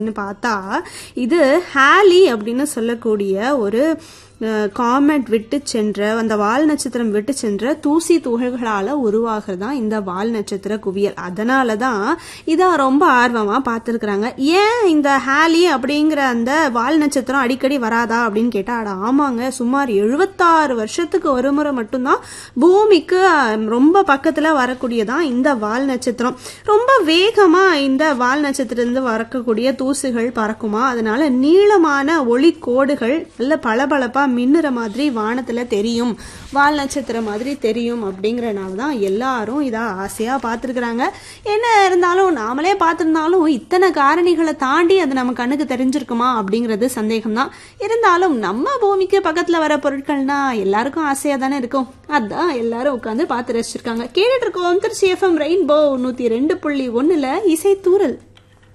அப்படின்னு பார்த்தா இது ஹாலி அப்படின்னு சொல்லக்கூடிய ஒரு காமெட் விட்டு சென்ற அந்த வால் நட்சத்திரம் விட்டு சென்ற தூசி துகள்களால் உருவாகிறது தான் இந்த வால் நட்சத்திர குவியல் அதனால தான் இதை ரொம்ப ஆர்வமாக பார்த்துருக்குறாங்க ஏன் இந்த ஹாலி அப்படிங்கிற அந்த வால் நட்சத்திரம் அடிக்கடி வராதா அப்படின்னு கேட்டால் அட ஆமாங்க சுமார் எழுபத்தாறு வருஷத்துக்கு ஒரு முறை மட்டும்தான் பூமிக்கு ரொம்ப பக்கத்தில் வரக்கூடியதான் இந்த வால் நட்சத்திரம் ரொம்ப வேகமாக இந்த வால் நட்சத்திரத்திலிருந்து வரக்கூடிய தூசுகள் பறக்குமா அதனால நீளமான ஒளி கோடுகள் நல்ல பளபளப்பா மின்னுற மாதிரி வானத்துல தெரியும் வால் நட்சத்திரம் மாதிரி தெரியும் அப்படிங்கறனால தான் எல்லாரும் இதை ஆசையா பார்த்துருக்குறாங்க என்ன இருந்தாலும் நாமளே பார்த்துருந்தாலும் இத்தனை காரணிகளை தாண்டி அது நம்ம கண்ணுக்கு தெரிஞ்சிருக்குமா அப்படிங்கிறது சந்தேகம்தான் இருந்தாலும் நம்ம பூமிக்கு பக்கத்துல வர பொருட்கள்னா எல்லாருக்கும் ஆசையா தானே இருக்கும் அதான் எல்லாரும் உட்காந்து பார்த்து ரசிச்சிருக்காங்க கேட்டுட்டு இருக்கோம் திருச்சி எஃப்எம் ரெயின்போ நூத்தி ரெண்டு புள்ளி ஒண்ணுல இசை தூரல்